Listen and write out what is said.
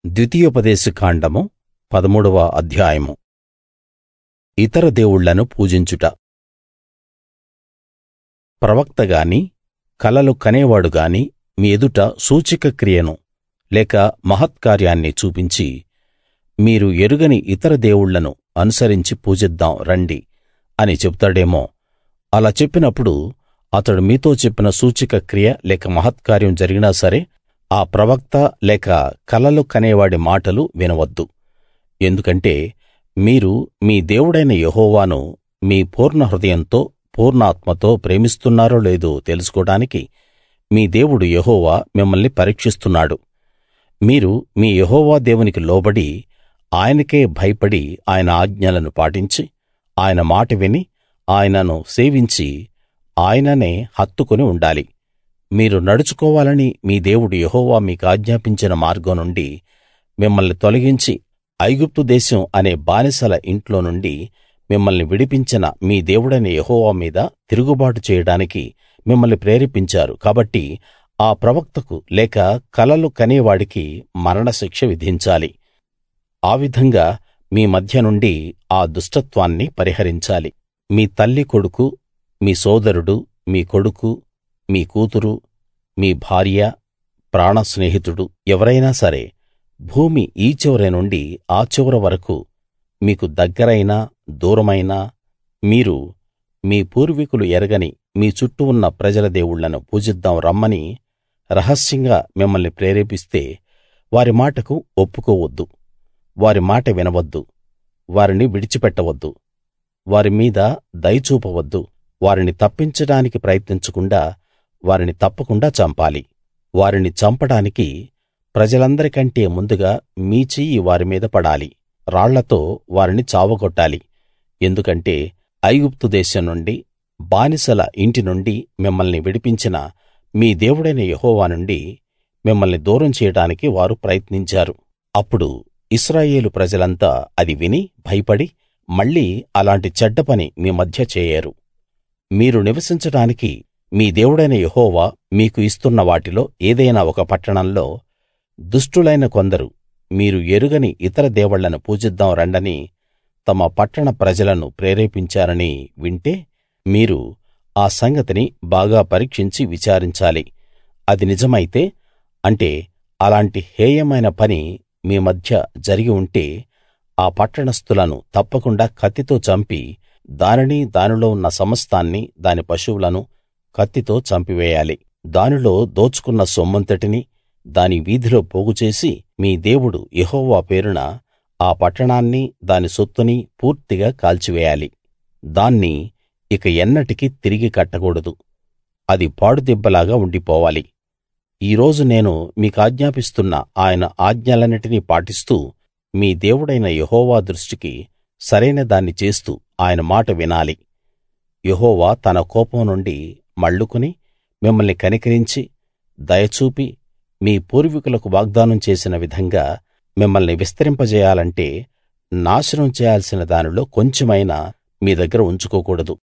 ద్వితీయోపదేశకాండము పదమూడవ అధ్యాయము ఇతర దేవుళ్ళను పూజించుట ప్రవక్త గాని కలలు కనేవాడు గాని మీ ఎదుట సూచక క్రియను లేక మహత్కార్యాన్ని చూపించి మీరు ఎరుగని ఇతర దేవుళ్ళను అనుసరించి పూజిద్దాం రండి అని చెబుతాడేమో అలా చెప్పినప్పుడు అతడు మీతో చెప్పిన సూచక క్రియ లేక మహత్కార్యం జరిగినా సరే ఆ ప్రవక్త లేక కలలు కనేవాడి మాటలు వినవద్దు ఎందుకంటే మీరు మీ దేవుడైన యెహోవాను మీ పూర్ణ హృదయంతో పూర్ణాత్మతో ప్రేమిస్తున్నారో లేదో తెలుసుకోడానికి మీ దేవుడు యెహోవా మిమ్మల్ని పరీక్షిస్తున్నాడు మీరు మీ యెహోవా దేవునికి లోబడి ఆయనకే భయపడి ఆయన ఆజ్ఞలను పాటించి ఆయన మాట విని ఆయనను సేవించి ఆయననే హత్తుకుని ఉండాలి మీరు నడుచుకోవాలని మీ దేవుడు యెహోవా మీకాజ్ఞాపించిన మార్గం నుండి మిమ్మల్ని తొలగించి ఐగుప్తు దేశం అనే బానిసల ఇంట్లో నుండి మిమ్మల్ని విడిపించిన మీ దేవుడైన యెహోవా మీద తిరుగుబాటు చేయడానికి మిమ్మల్ని ప్రేరేపించారు కాబట్టి ఆ ప్రవక్తకు లేక కలలు కనేవాడికి మరణశిక్ష విధించాలి ఆ విధంగా మీ మధ్య నుండి ఆ దుష్టత్వాన్ని పరిహరించాలి మీ తల్లి కొడుకు మీ సోదరుడు మీ కొడుకు మీ కూతురు మీ భార్య ప్రాణ స్నేహితుడు ఎవరైనా సరే భూమి ఈ చివరి నుండి ఆ చివర వరకూ మీకు దగ్గరైనా దూరమైనా మీరు మీ పూర్వీకులు ఎరగని మీ చుట్టూ ఉన్న ప్రజల దేవుళ్ళను పూజిద్దాం రమ్మని రహస్యంగా మిమ్మల్ని ప్రేరేపిస్తే వారి మాటకు ఒప్పుకోవద్దు వారి మాట వినవద్దు వారిని విడిచిపెట్టవద్దు వారి మీద దయ చూపవద్దు వారిని తప్పించడానికి ప్రయత్నించకుండా వారిని తప్పకుండా చంపాలి వారిని చంపడానికి ప్రజలందరికంటే ముందుగా మీ చెయ్యి వారి మీద పడాలి రాళ్లతో వారిని చావగొట్టాలి ఎందుకంటే ఐగుప్తు దేశం నుండి బానిసల ఇంటి నుండి మిమ్మల్ని విడిపించిన మీ దేవుడైన యెహోవా నుండి మిమ్మల్ని దూరం చేయడానికి వారు ప్రయత్నించారు అప్పుడు ఇశ్రాయేలు ప్రజలంతా అది విని భయపడి మళ్ళీ అలాంటి చెడ్డ పని మీ మధ్య చేయరు మీరు నివసించడానికి మీ దేవుడైన యెహోవా మీకు ఇస్తున్న వాటిలో ఏదైనా ఒక పట్టణంలో దుష్టులైన కొందరు మీరు ఎరుగని ఇతర దేవుళ్ళను పూజిద్దాం రండని తమ పట్టణ ప్రజలను ప్రేరేపించారని వింటే మీరు ఆ సంగతిని బాగా పరీక్షించి విచారించాలి అది నిజమైతే అంటే అలాంటి హేయమైన పని మీ మధ్య జరిగి ఉంటే ఆ పట్టణస్థులను తప్పకుండా కత్తితో చంపి దానిని దానిలో ఉన్న సమస్తాన్ని దాని పశువులను కత్తితో చంపివేయాలి దానిలో దోచుకున్న సొమ్మంతటినీ దాని వీధిలో పోగుచేసి మీ దేవుడు యెహోవా పేరున ఆ పట్టణాన్నీ దాని సొత్తునీ పూర్తిగా కాల్చివేయాలి దాన్ని ఇక ఎన్నటికీ తిరిగి కట్టకూడదు అది పాడుదిబ్బలాగా ఉండిపోవాలి ఈ రోజు నేను మీకాజ్ఞాపిస్తున్న ఆయన ఆజ్ఞలన్నిటినీ పాటిస్తూ మీ దేవుడైన యెహోవా దృష్టికి సరైన దాన్ని చేస్తూ ఆయన మాట వినాలి యెహోవా తన కోపం నుండి మళ్లుకుని మిమ్మల్ని కనికరించి దయ చూపి మీ పూర్వీకులకు వాగ్దానం చేసిన విధంగా మిమ్మల్ని విస్తరింపజేయాలంటే నాశనం చేయాల్సిన దానిలో కొంచెమైనా మీ దగ్గర ఉంచుకోకూడదు